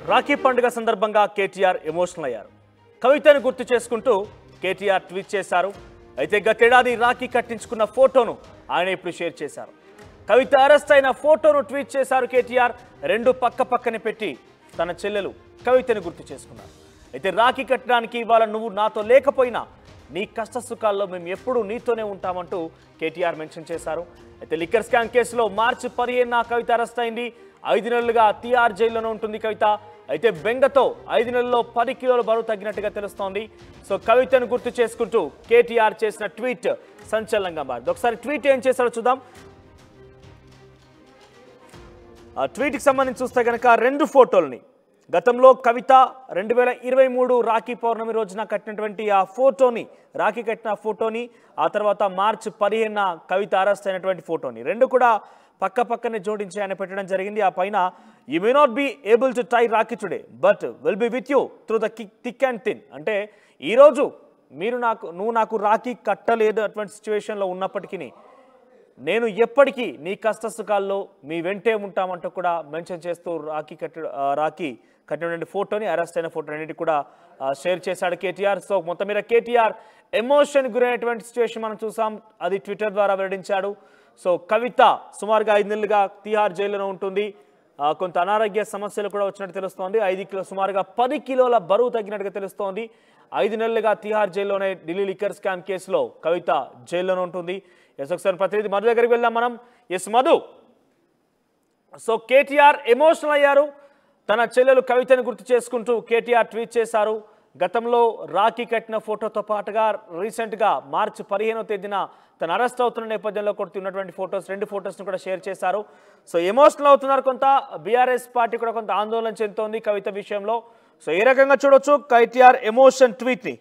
రాఖీ పండుగ సందర్భంగా కేటీఆర్ ఎమోషనల్ అయ్యారు కవితను గుర్తు చేసుకుంటూ కేటీఆర్ ట్వీట్ చేశారు అయితే గతేడాది రాఖీ కట్టించుకున్న ఫోటోను ఆయన ఇప్పుడు షేర్ చేశారు కవిత అరెస్ట్ అయిన ఫోటోను ట్వీట్ చేశారు కేటీఆర్ రెండు పక్క పక్కనే పెట్టి తన చెల్లెలు కవితను గుర్తు చేసుకున్నారు అయితే రాఖీ కట్టడానికి ఇవాళ నువ్వు నాతో లేకపోయినా నీ కష్ట సుఖాల్లో మేము ఎప్పుడూ నీతోనే ఉంటామంటూ కేటీఆర్ మెన్షన్ చేశారు అయితే లిక్కర్ స్కామ్ కేసులో మార్చి పదిహేనున కవిత అరెస్ట్ అయింది ఐదు నెలలుగా తీఆర్ జైల్లోనే ఉంటుంది కవిత అయితే బెంగతో ఐదు నెలల్లో పది కిలోల బరువు తగ్గినట్టుగా తెలుస్తోంది సో కవితను గుర్తు చేసుకుంటూ కేటీఆర్ చేసిన ట్వీట్ సంచలనంగా మారింది ఒకసారి ట్వీట్ ఏం చేశాడో చూద్దాం ఆ ట్వీట్కి సంబంధించి చూస్తే కనుక రెండు ఫోటోల్ని గతంలో కవిత రెండు వేల ఇరవై మూడు రాఖీ పౌర్ణమి రోజున కట్టినటువంటి ఆ ఫోటోని రాఖీ కట్టిన ఫోటోని ఆ తర్వాత మార్చి పదిహేనున కవిత అరెస్ట్ అయినటువంటి ఫోటోని రెండు కూడా పక్క పక్కనే జోడించి ఆయన పెట్టడం జరిగింది ఆ పైన you may not be able to tie rakhi today but will be with you through the kick thick and thin అంటే ఈరోజు మీరు నాకు నువ్వు నాకు రాఖీ కట్టలేదు అటువంటి సిచ్యువేషన్లో ఉన్నప్పటికీ నేను ఎప్పటికీ నీ కష్ట సుఖాల్లో మీ వెంటే ఉంటామంటూ కూడా మెన్షన్ చేస్తూ రాఖీ కట్ట ఆ, రాఖీ కట్టినటువంటి ఫోటోని అరెస్ట్ అయిన ఫోటో అన్నిటి కూడా ఆ, షేర్ చేశాడు కేటీఆర్ సో మొత్తం మీద కేటీఆర్ ఎమోషన్ గురైనటువంటి సిచ్యువేషన్ మనం చూసాం అది ట్విట్టర్ ద్వారా వెల్లడించాడు సో కవిత సుమారుగా ఐదు నెలలుగా తిహార్ జైలులో ఉంటుంది ఆ, కొంత అనారోగ్య సమస్యలు కూడా వచ్చినట్టు తెలుస్తోంది ఐదు కిలో సుమారుగా పది కిలోల బరువు తగ్గినట్టుగా తెలుస్తోంది ఐదు నెలలుగా తిహార్ జైల్లోనే ఢిల్లీ లిక్కర్ స్కామ్ కేసులో కవిత జైల్లోనే ఉంటుంది ఎస్ ఒకసారి ప్రతినిధి మధు దగ్గరికి వెళ్దాం మనం yes Madhu so KTR emotional అయ్యారు తన చెల్లెలు కవితను గుర్తు చేసుకుంటూ కేటీఆర్ ట్వీట్ చేశారు గతంలో రాఖీ కట్టిన ఫోటోతో పాటుగా రీసెంట్గా మార్చి పదిహేనో తేదీన తను అరెస్ట్ అవుతున్న నేపథ్యంలో కొడుతున్నటువంటి ఫొటోస్ రెండు ఫొటోస్ని కూడా షేర్ చేశారు సో ఎమోషనల్ అవుతున్నారు కొంత బీఆర్ఎస్ పార్టీ కూడా కొంత ఆందోళన చెందుతోంది కవిత విషయంలో సో ఏ రకంగా చూడొచ్చు కేటీఆర్ ఎమోషన్ ట్వీట్ని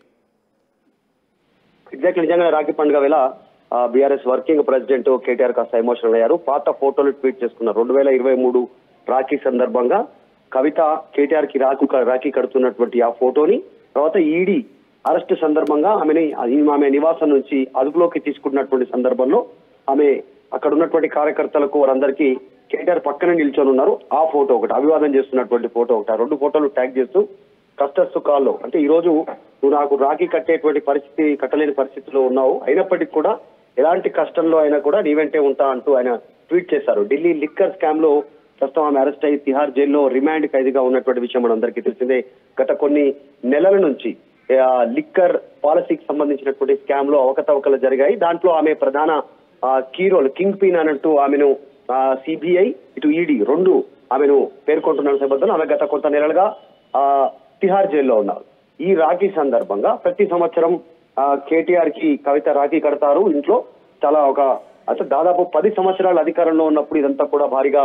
ఎగ్జాక్ట్ నిజంగా రాఖీ పండుగ వేళ బీఆర్ఎస్ వర్కింగ్ ప్రెసిడెంట్ కేటీఆర్ కాస్త ఎమోషనల్ అయ్యారు పాత ఫోటోలు ట్వీట్ చేసుకున్నారు రెండు వేల ఇరవై మూడు రాఖీ సందర్భంగా కవిత కేటీఆర్ కి రాఖీ రాఖీ కడుతున్నటువంటి ఆ ఫోటోని తర్వాత ఈడీ అరెస్ట్ సందర్భంగా ఆమెని ఆమె నివాసం నుంచి అదుపులోకి తీసుకున్నటువంటి సందర్భంలో ఆమె అక్కడ ఉన్నటువంటి కార్యకర్తలకు వారందరికీ కేటీఆర్ పక్కనే నిల్చొని ఉన్నారు ఆ ఫోటో ఒకటి అభివాదం చేస్తున్నటువంటి ఫోటో ఒకటి ఆ రెండు ఫోటోలు ట్యాగ్ చేస్తూ కష్ట సుఖాల్లో అంటే ఈ రోజు నువ్వు నాకు రాఖీ కట్టేటువంటి పరిస్థితి కట్టలేని పరిస్థితిలో ఉన్నావు అయినప్పటికీ కూడా ఎలాంటి కష్టంలో అయినా కూడా నీ వెంటే ఉంటా అంటూ ఆయన ట్వీట్ చేశారు ఢిల్లీ లిక్కర్ స్కామ్ లో ప్రస్తుతం ఆమె అరెస్ట్ అయ్యి తిహార్ జైల్లో రిమాండ్ ఖైదీగా ఉన్నటువంటి విషయం మనందరికీ తెలిసిందే గత కొన్ని నెలల నుంచి ఆ, లిక్కర్ పాలసీకి సంబంధించినటువంటి స్కామ్ లో అవకతవకలు జరిగాయి దాంట్లో ఆమె ప్రధాన ఆ, కీ రోల్ కింగ్ పిన్ అనంటూ ఆమెను సిబిఐ ఇటు ఈడీ రెండు ఆమెను పేర్కొంటున్న నేపథ్యంలో ఆమె గత కొంత నెలలుగా ఆ, తిహార్ జైల్లో ఉన్నారు ఈ రాఖీ సందర్భంగా ప్రతి సంవత్సరం కేటీఆర్ కి కవిత రాఖీ కడతారు ఇంట్లో చాలా ఒక అంటే దాదాపు పది సంవత్సరాల అధికారంలో ఉన్నప్పుడు ఇదంతా కూడా భారీగా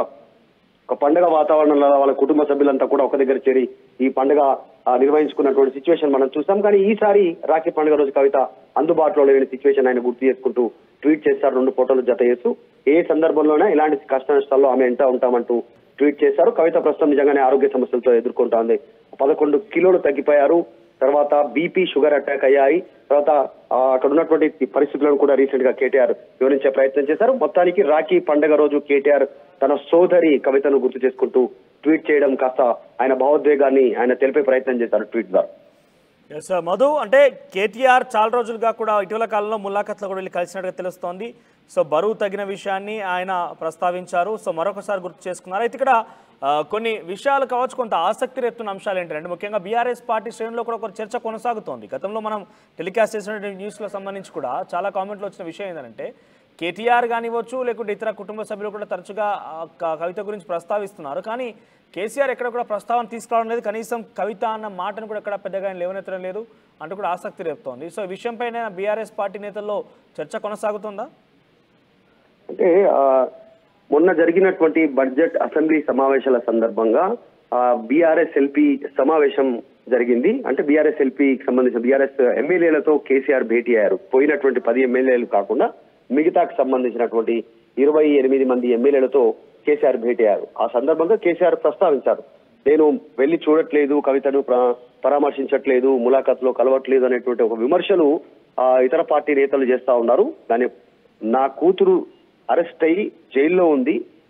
ఒక పండుగ వాతావరణంలో వాళ్ళ కుటుంబ సభ్యులంతా కూడా ఒక దగ్గర చేరి ఈ పండుగ ఆ, నిర్వహించుకున్నటువంటి సిచ్యువేషన్ మనం చూసాం కానీ ఈసారి రాఖీ పండుగ రోజు కవిత అందుబాటులో లేని సిచ్యువేషన్ ఆయన గుర్తు చేసుకుంటూ ట్వీట్ చేశారు రెండు ఫోటోలు జత చేస్తూ ఏ సందర్భంలోనే ఇలాంటి కష్ట నష్టాల్లో ఆమె ఎంత ఉంటామంటూ ట్వీట్ చేశారు కవిత ప్రస్తుతం నిజంగానే ఆరోగ్య సమస్యలతో ఎదుర్కొంటోంది పదకొండు కిలోలు తగ్గిపోయారు తర్వాత బీపీ షుగర్ అటాక్ అయ్యాయి తర్వాత ఆ, అక్కడ ఉన్నటువంటి పరిస్థితులను కూడా రీసెంట్ గా కేటీఆర్ వివరించే ప్రయత్నం చేశారు మొత్తానికి రాఖీ పండగ రోజు కేటీఆర్ తన సోదరి కవితను గుర్తు చేసుకుంటూ ట్వీట్ చేయడం కాస్త ఆయన భావోద్వేగాన్ని ఆయన తెలిపే ప్రయత్నం చేశారు ట్వీట్ ద్వారా ఎస్ మధు అంటే కేటీఆర్ చాలా రోజులుగా కూడా ఇటీవల కాలంలో ములాఖత్లో కూడా వెళ్ళి కలిసినట్టుగా తెలుస్తోంది సో బరువు తగిన విషయాన్ని ఆయన ప్రస్తావించారు సో మరొకసారి గుర్తు చేసుకున్నారు అయితే ఇక్కడ ఆ, కొన్ని విషయాలు కావచ్చు కొంత ఆసక్తి రేపుతున్న అంశాలు ఏంటంటే ముఖ్యంగా బీఆర్ఎస్ పార్టీ శ్రేణుల్లో కూడా ఒక చర్చ కొనసాగుతోంది గతంలో మనం టెలికాస్ట్ చేసిన న్యూస్లో సంబంధించి కూడా చాలా కామెంట్లు వచ్చిన విషయం ఏంటంటే కేటీఆర్ కానివ్వచ్చు లేకుంటే ఇతర కుటుంబ సభ్యులు కూడా తరచుగా ఆ, క- కవిత గురించి ప్రస్తావిస్తున్నారు కానీ కేసీఆర్ ఎక్కడ కూడా ప్రస్తావన తీసుకురావడం లేదు కనీసం కవిత అన్న మాటను కూడా ఎక్కడ పెద్దగా ఆయన లేవనెత్తడం లేదు అంటూ కూడా ఆసక్తి రేపుతోంది సో ఈ విషయంపైన బీఆర్ఎస్ పార్టీ నేతల్లో చర్చ కొనసాగుతుందా అంటే ఆ, మొన్న జరిగినటువంటి బడ్జెట్ అసెంబ్లీ సమావేశాల సందర్భంగా బీఆర్ఎస్ ఎల్పీ సమావేశం జరిగింది అంటే బీఆర్ఎస్ ఎల్పీకి సంబంధించిన బీఆర్ఎస్ ఎమ్మెల్యేలతో కేసీఆర్ భేటీ అయ్యారు పోయినటువంటి పది ఎమ్మెల్యేలు కాకుండా మిగతాకు సంబంధించినటువంటి ఇరవై ఎనిమిది మంది ఎమ్మెల్యేలతో కేసీఆర్ భేటీ అయ్యారు ఆ సందర్భంగా కేసీఆర్ ప్రస్తావించారు నేను వెళ్లి చూడట్లేదు కవితను ప్ర- పరామర్శించట్లేదు ములాఖాత్లో కలవట్లేదు అనేటువంటి ఒక విమర్శలు ఆ, ఇతర పార్టీ నేతలు చేస్తా ఉన్నారు దాని నా కూతురు అరెస్ట్ అయ్యి జైల్లో ఉంది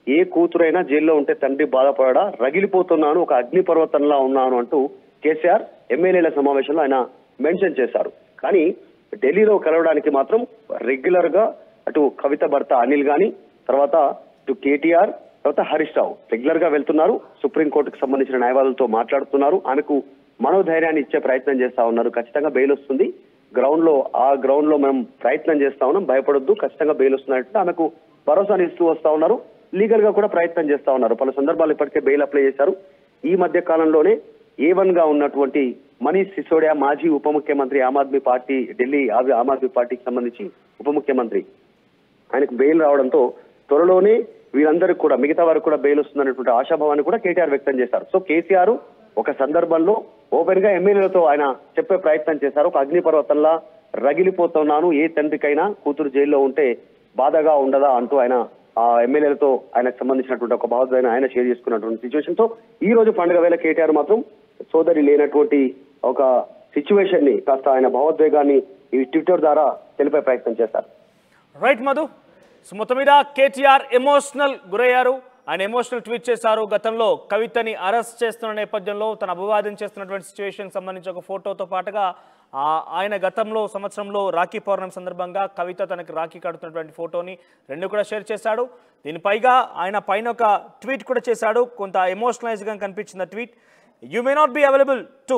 ఏ కూతురైనా జైల్లో ఉంటే తండ్రి బాధపడడా రగిలిపోతున్నాను ఒక అగ్నిపర్వతంలా ఉన్నాను అంటూ కేసీఆర్ ఎమ్మెల్యేల సమావేశంలో ఆయన మెన్షన్ చేశారు కానీ ఢిల్లీలో కలవడానికి మాత్రం రెగ్యులర్ గా అటు కవిత భర్త అనిల్ గాని తర్వాత ఇటు కేటీఆర్ తర్వాత హరీష్ రావు రెగ్యులర్ గా వెళ్తున్నారు సుప్రీంకోర్టుకు సంబంధించిన న్యాయవాదులతో మాట్లాడుతున్నారు ఆమెకు మనోధైర్యాన్ని ఇచ్చే ప్రయత్నం చేస్తా ఉన్నారు ఖచ్చితంగా బెయిల్ వస్తుంది గ్రౌండ్ లో ఆ గ్రౌండ్ లో మేము ప్రయత్నం చేస్తా ఉన్నాం భయపడొద్దు ఖచ్చితంగా బెయిల్ వస్తున్నట్టు ఆమెకు భరోసాని ఇస్తూ వస్తా ఉన్నారు లీగల్ గా కూడా ప్రయత్నం చేస్తా ఉన్నారు పలు సందర్భాలు ఇప్పటికే బెయిల్ అప్లై చేశారు ఈ మధ్య కాలంలోనే ఏ వన్ గా ఉన్నటువంటి మనీష్ సిసోడియా మాజీ ఉప ముఖ్యమంత్రి ఆమ్ ఆద్మీ పార్టీ ఢిల్లీ ఆవి- ఆమ్ ఆద్మీ పార్టీకి సంబంధించి ఉప ముఖ్యమంత్రి ఆయనకు బెయిల్ రావడంతో త్వరలోనే వీరందరికీ కూడా మిగతా వారికి కూడా బెయిల్ వస్తుందనేటువంటి ఆశాభావాన్ని కూడా కేటీఆర్ వ్యక్తం చేశారు సో కేసీఆర్ ఒక సందర్భంలో ఓపెన్ గా ఎమ్మెల్యేలతో ఆయన చెప్పే ప్రయత్నం చేశారు ఒక అగ్నిపర్వతంలా రగిలిపోతున్నాను ఏ తండ్రికైనా కూతురు జైల్లో ఉంటే బాధగా ఉండదా అంటూ ఆయన ఆ ఎమ్మెల్యేలతో ఆయనకు సంబంధించినటువంటి ఒక భావోద్వేగాన్ని ఆయన షేర్ చేసుకున్నటువంటి సిచ్యువేషన్ తో ఈ రోజు పండుగ వేళ కేటీఆర్ మాత్రం సోదరి లేనటువంటి ఒక సిచ్యువేషన్ ని కాస్త ఆయన భావోద్వేగాన్ని ఈ ట్విట్టర్ ద్వారా తెలిపే ప్రయత్నం చేశారు రైట్ మధు సో మొత్తం మీద కేటీఆర్ ఎమోషనల్ గురయ్యారు ఆయన ఎమోషనల్ ట్వీట్ చేశారు గతంలో కవితని అరెస్ట్ చేస్తున్న నేపథ్యంలో తన అభివాదం చేస్తున్నటువంటి సిచ్యువేషన్ సంబంధించి ఒక ఫోటోతో పాటుగా ఆ, ఆయన గతంలో సంవత్సరంలో రాఖీ పౌర్ణమి సందర్భంగా కవిత తనకి రాఖీ కడుతున్నటువంటి ఫోటోని రెండు కూడా షేర్ చేశాడు దీని పైగా ఆయన పైన ఒక ట్వీట్ కూడా చేశాడు కొంత ఎమోషనలైజ్గా కనిపించిన tweet you may not be available to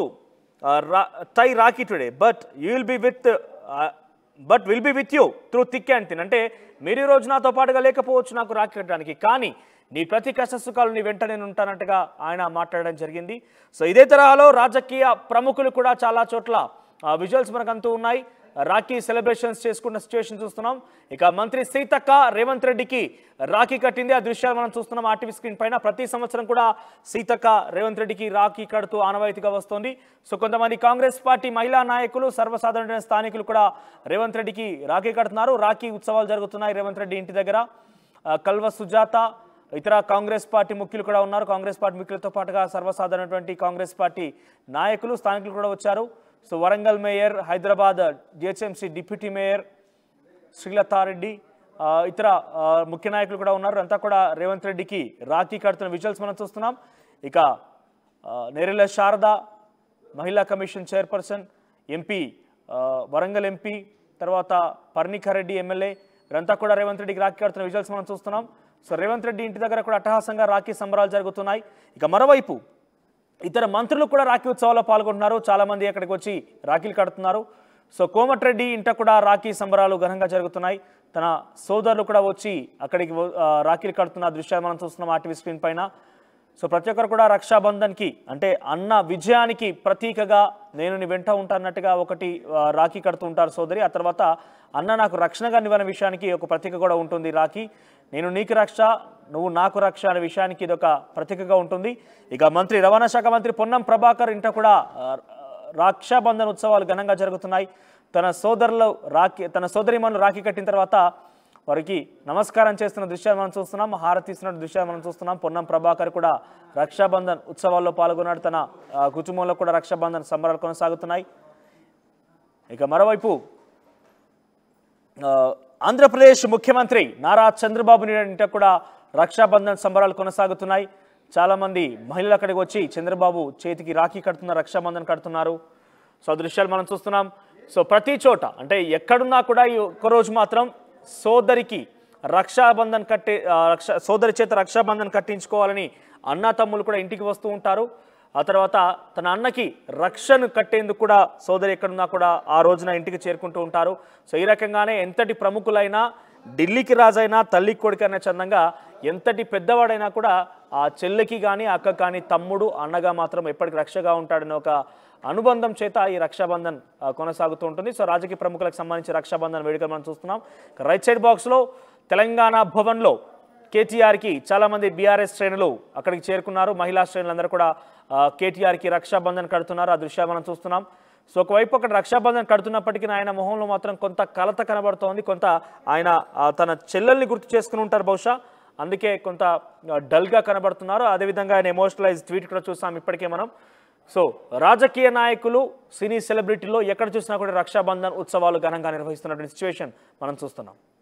tie rakhi today but you will be with but will be with you through thick and thin అంటే మీరు ఈ రోజు నాతో పాటుగా లేకపోవచ్చు నాకు రాఖీ కట్టడానికి కానీ నీ ప్రతి కష్ట సుఖాలు నీ వెంట నేను ఉంటానంటగా ఆయన మాట్లాడడం జరిగింది సో ఇదే తరహాలో రాజకీయ ప్రముఖులు కూడా చాలా చోట్ల విజువల్స్ మనకు అంతూ ఉన్నాయి రాఖీ సెలబ్రేషన్స్ చేసుకున్న సిచ్యువేషన్ చూస్తున్నాం ఇక మంత్రి సీతక్క రేవంత్ రెడ్డికి రాఖీ కట్టింది ఆ దృశ్యాలు మనం చూస్తున్నాం ఆర్టీవీ స్క్రీన్ పైన ప్రతి సంవత్సరం కూడా సీతక్క రేవంత్ రెడ్డికి రాఖీ కడుతూ ఆనవాయితీగా వస్తోంది సో కొంతమంది కాంగ్రెస్ పార్టీ మహిళా నాయకులు సర్వసాధారణ స్థానికులు కూడా రేవంత్ రెడ్డికి రాఖీ కడుతున్నారు రాఖీ ఉత్సవాలు జరుగుతున్నాయి రేవంత్ రెడ్డి ఇంటి దగ్గర ఆ, కల్వ సుజాత ఇతర కాంగ్రెస్ పార్టీ ముఖ్యులు కూడా ఉన్నారు కాంగ్రెస్ పార్టీ ముఖ్యులతో పాటుగా సర్వసాధారణటువంటి కాంగ్రెస్ పార్టీ నాయకులు స్థానికులు కూడా వచ్చారు so Warangal mayor Hyderabad GHMC deputy mayor Srilatha Reddy ఆ, ఇతర ఆ, ముఖ్య నాయకులు కూడా ఉన్నారు అంతా కూడా రేవంత్ రెడ్డికి రాఖీ కడుతున్న విజువల్స్ మనం చూస్తున్నాం ఇక ఆ, నేరెల శారద మహిళా కమిషన్ చైర్పర్సన్ ఎంపీ ఆ, వరంగల్ ఎంపీ తర్వాత పర్ణికారెడ్డి ఎమ్మెల్యే వీరంతా కూడా రేవంత్ రెడ్డికి రాఖీ కడుతున్న విజువల్స్ మనం చూస్తున్నాం సో రేవంత్ రెడ్డి ఇంటి దగ్గర కూడా అట్టహాసంగా రాఖీ సంబరాలు జరుగుతున్నాయి ఇక మరోవైపు ఇతర మంత్రులు కూడా రాఖీ ఉత్సవాల్లో పాల్గొంటున్నారు చాలా మంది అక్కడికి వచ్చి రాఖీలు కడుతున్నారు సో కోమటిరెడ్డి ఇంట కూడా రాఖీ సంబరాలు ఘనంగా జరుగుతున్నాయి తన సోదరులు కూడా వచ్చి అక్కడికి వ- ఆ, రాఖీలు కడుతున్న దృశ్యాలు మనం చూస్తున్నాం ఆర్టీవీ స్క్రీన్ పైన సో ప్రతి ఒక్కరు కూడా రక్షాబంధన్కి అంటే అన్న విజయానికి ప్రతీకగా నేను నీ వెంట ఉంటానట్టుగా ఒకటి ఆ, రాఖీ కడుతూ ఉంటారు సోదరి ఆ తర్వాత అన్న నాకు రక్షణగా నివ్వన విషయానికి ఒక ప్రతీక కూడా ఉంటుంది రాఖీ నేను నీకు రక్ష నువ్వు నాకు రక్ష అనే విషయానికి ఇది ఒక ప్రతీకగా ఉంటుంది ఇక మంత్రి రవాణా శాఖ మంత్రి పొన్నం ప్రభాకర్ ఇంట కూడా ఆ, రక్షాబంధన్ ఉత్సవాలు ఘనంగా జరుగుతున్నాయి తన సోదరులు రాఖీ తన సోదరిమను రాఖీ కట్టిన తర్వాత వారికి నమస్కారం చేస్తున్న దృశ్యాలు మనం చూస్తున్నాం హారతి ఇస్తున్న దృశ్యాలు మనం చూస్తున్నాం పొన్నం ప్రభాకర్ కూడా రక్షాబంధన్ ఉత్సవాల్లో పాల్గొన్నాడు తన ఆ, కుటుంబంలో కూడా రక్షాబంధన్ సంబరాలు కొనసాగుతున్నాయి ఇక మరోవైపు ఆ, ఆంధ్రప్రదేశ్ ముఖ్యమంత్రి నారా చంద్రబాబు నాయుడు ఇంట కూడా రక్షాబంధన్ సంబరాలు కొనసాగుతున్నాయి చాలామంది మహిళలు అక్కడికి వచ్చి చంద్రబాబు చేతికి రాఖీ కడుతున్నారు రక్షాబంధన్ కడుతున్నారు సో ఆ దృశ్యాలు మనం చూస్తున్నాం సో ప్రతి చోట అంటే ఎక్కడున్నా కూడా ఈ ఒక్కరోజు మాత్రం సోదరికి రక్షాబంధన్ కట్టే ఆ, రక్ష సోదరి చేత రక్షాబంధన్ కట్టించుకోవాలని అన్నా తమ్ములు కూడా ఇంటికి వస్తూ ఉంటారు ఆ తర్వాత తన అన్నకి రక్షను కట్టేందుకు కూడా సోదరి ఎక్కడున్నా కూడా ఆ రోజున ఇంటికి చేరుకుంటూ ఉంటారు సో ఈ రకంగానే ఎంతటి ప్రముఖులైనా ఢిల్లీకి రాజైనా తల్లికి కొడుకైనా చందంగా ఎంతటి పెద్దవాడైనా కూడా ఆ చెల్లికి కానీ అక్క కానీ తమ్ముడు అన్నగా మాత్రం ఎప్పటికి రక్షగా ఉంటాడనే ఒక అనుబంధం చేత ఈ రక్షాబంధన్ ఆ, కొనసాగుతూ ఉంటుంది సో రాజకీయ ప్రముఖులకు సంబంధించి రక్షాబంధన్ వేడుకలు మనం చూస్తున్నాం ఇక రైట్ సైడ్ బాక్స్లో తెలంగాణ భవన్లో కేటీఆర్కి చాలామంది బీఆర్ఎస్ శ్రేణులు అక్కడికి చేరుకున్నారు మహిళా శ్రేణులందరూ కూడా ఆ, కేటీఆర్కి రక్షాబంధన్ కడుతున్నారు ఆ దృశ్యాలు మనం చూస్తున్నాం సో ఒకవైపు అక్కడ రక్షాబంధన్ కడుతున్నప్పటికీ ఆయన మొహంలో మాత్రం కొంత కలత కనబడుతోంది కొంత ఆయన ఆ, తన చెల్లెల్ని గుర్తు చేసుకుని ఉంటారు బహుశా అందుకే కొంత ఆ, డల్గా కనబడుతున్నారు అదేవిధంగా ఆయన ఎమోషనలైజ్ ట్వీట్ కూడా చూసాం ఇప్పటికే మనం సో రాజకీయ నాయకులు సినీ సెలబ్రిటీలో ఎక్కడ చూసినా కూడా రక్షాబంధన్ ఉత్సవాలు ఘనంగా నిర్వహిస్తున్నటువంటి సిచ్యువేషన్ మనం చూస్తున్నాం